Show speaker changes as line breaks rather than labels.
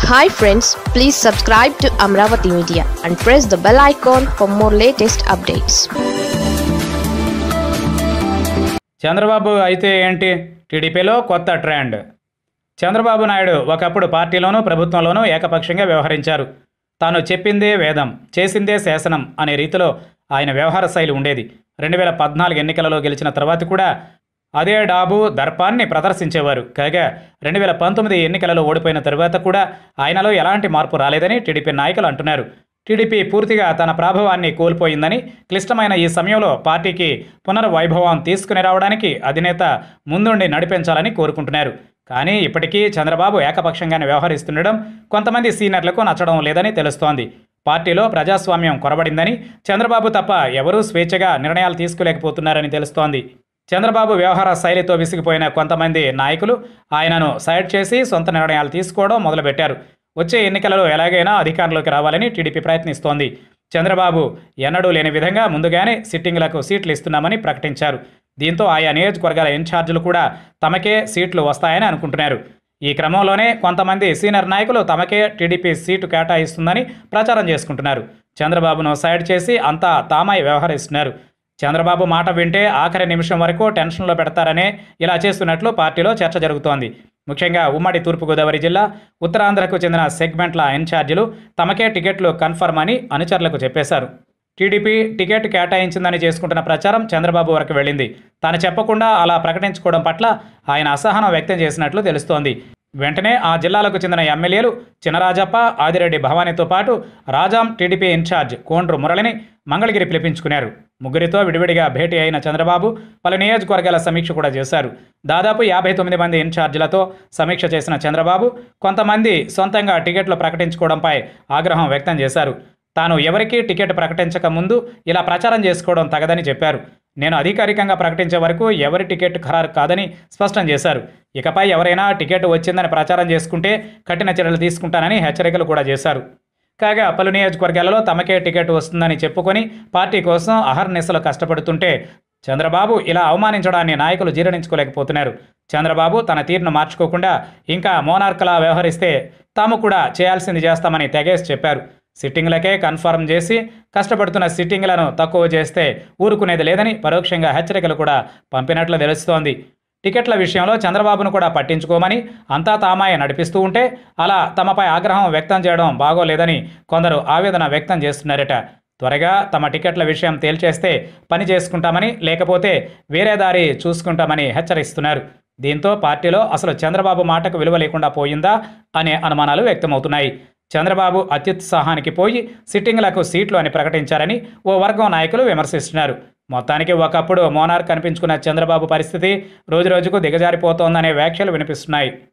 hi friends please subscribe to Amaravati media and press the bell icon for more latest updates
Chandrababu అయితే ఏంటి టీడీపీలో కొత్త trend Chandrababu Naidu ఒకప్పుడు పార్టీలోనూ ప్రభుత్వంలోనూ ఏకపక్షంగా వ్యవహరించారు తాను చెప్పిందే వేదం చేసిందే శాసనం అనే రీతిలో ఆయన వ్యవహార శైలి ఉండేది రెండు వేల పద్నాలుగు ఎన్నికలలో గెలిచిన తర్వాత కూడా అదే డాబు దర్పాన్ని ప్రదర్శించేవారు కాగా రెండు వేల పంతొమ్మిది ఎన్నికలలో ఓడిపోయిన తరువాత కూడా ఆయనలో ఎలాంటి మార్పు రాలేదని టీడీపీ నాయకులు అంటున్నారు టీడీపీ పూర్తిగా తన ప్రాభవాన్ని కోల్పోయిందని క్లిష్టమైన ఈ సమయంలో పార్టీకి పునర్వైభవం తీసుకుని రావడానికి అధినేత ముందుండి నడిపించాలని కోరుకుంటున్నారు కానీ ఇప్పటికీ చంద్రబాబు ఏకపక్షంగానే వ్యవహరిస్తుండడం కొంతమంది సీనియర్లకు నచ్చడం లేదని తెలుస్తోంది పార్టీలో ప్రజాస్వామ్యం కొరబడిందని చంద్రబాబు తప్ప ఎవరూ స్వేచ్ఛగా నిర్ణయాలు తీసుకోలేకపోతున్నారని తెలుస్తోంది చంద్రబాబు వ్యవహార శైలితో విసిగిపోయిన కొంతమంది నాయకులు ఆయనను సైడ్ చేసి సొంత నిర్ణయాలు తీసుకోవడం మొదలుపెట్టారు వచ్చే ఎన్నికలలో ఎలాగైనా అధికారంలోకి రావాలని టీడీపీ ప్రయత్నిస్తోంది చంద్రబాబు ఎన్నడూ లేని విధంగా ముందుగానే సిట్టింగ్లకు సీట్లు ఇస్తున్నామని ప్రకటించారు దీంతో ఆయా నియోజకవర్గాల ఇన్ఛార్జీలు కూడా తమకే సీట్లు వస్తాయని అనుకుంటున్నారు ఈ క్రమంలోనే కొంతమంది సీనియర్ నాయకులు తమకే టీడీపీ సీటు కేటాయిస్తుందని ప్రచారం చేసుకుంటున్నారు చంద్రబాబును సైడ్ చేసి అంతా తామై వ్యవహరిస్తున్నారు చంద్రబాబు మాట వింటే ఆఖరి నిమిషం వరకు టెన్షన్లో పెడతారనే ఇలా చేస్తున్నట్లు పార్టీలో చర్చ జరుగుతోంది ముఖ్యంగా ఉమ్మడి తూర్పుగోదావరి జిల్లా ఉత్తరాంధ్రకు చెందిన సెగ్మెంట్ల ఇన్ఛార్జీలు తమకే టికెట్లు కన్ఫర్మ్ అని అనుచరులకు చెప్పేశారు టీడీపీ టికెట్ కేటాయించిందని చేసుకుంటున్న ప్రచారం చంద్రబాబు వరకు వెళ్ళింది తాను చెప్పకుండా అలా ప్రకటించుకోవడం పట్ల ఆయన అసహనం వ్యక్తం చేసినట్లు తెలుస్తోంది వెంటనే ఆ జిల్లాలకు చెందిన ఎమ్మెల్యేలు చినరాజప్ప ఆదిరెడ్డి భవానీతో పాటు రాజాం టీడీపీ ఇన్ఛార్జ్ కోండ్రు మురళిని మంగళగిరి పిలిపించుకున్నారు ముగ్గురితో విడివిడిగా భేటీ అయిన చంద్రబాబు పలు నియోజకవర్గాల సమీక్ష కూడా చేశారు దాదాపు యాభై తొమ్మిది మంది ఇన్ఛార్జీలతో సమీక్ష చేసిన చంద్రబాబు కొంతమంది సొంతంగా టికెట్లు ప్రకటించుకోవడంపై ఆగ్రహం వ్యక్తం చేశారు తాను ఎవరికీ టికెట్ ప్రకటించక ముందు ఇలా ప్రచారం చేసుకోవడం తగదని చెప్పారు నేను అధికారికంగా ప్రకటించే వరకు ఎవరి టికెట్ ఖరారు కాదని స్పష్టం చేశారు ఇకపై ఎవరైనా టికెట్ వచ్చిందని ప్రచారం చేసుకుంటే కఠిన చర్యలు తీసుకుంటానని హెచ్చరికలు కూడా చేశారు కాగా పలు నియోజకవర్గాలలో తమకే టికెట్ వస్తుందని చెప్పుకొని పార్టీ కోసం అహర్నిశలు కష్టపడుతుంటే చంద్రబాబు ఇలా అవమానించడాన్ని నాయకులు జీర్ణించుకోలేకపోతున్నారు చంద్రబాబు తన తీరును మార్చుకోకుండా ఇంకా మోనార్కలా వ్యవహరిస్తే తాము కూడా చేయాల్సింది చేస్తామని తెగేసి చెప్పారు సిట్టింగ్లకే కన్ఫర్మ్ చేసి కష్టపడుతున్న సిట్టింగ్లను తక్కువ చేస్తే ఊరుకునేది లేదని పరోక్షంగా హెచ్చరికలు కూడా పంపినట్లు తెలుస్తోంది టికెట్ల విషయంలో చంద్రబాబును కూడా పట్టించుకోమని అంతా తామాయ నడిపిస్తూ ఉంటే అలా తమపై ఆగ్రహం వ్యక్తం చేయడం బాగోలేదని కొందరు ఆవేదన వ్యక్తం చేస్తున్నారట త్వరగా తమ టికెట్ల విషయం తేల్చేస్తే పని చేసుకుంటామని లేకపోతే వేరే దారి చూసుకుంటామని హెచ్చరిస్తున్నారు దీంతో పార్టీలో అసలు చంద్రబాబు మాటకు విలువ లేకుండా పోయిందా అనే అనుమానాలు వ్యక్తమవుతున్నాయి చంద్రబాబు అత్యుత్సాహానికి పోయి సిట్టింగ్లకు సీట్లు అని ప్రకటించారని ఓ వర్గం నాయకులు విమర్శిస్తున్నారు మొత్తానికి ఒకప్పుడు మోనార్ కనిపించుకున్న చంద్రబాబు పరిస్థితి రోజురోజుకు దిగజారిపోతోందనే వ్యాఖ్యలు వినిపిస్తున్నాయి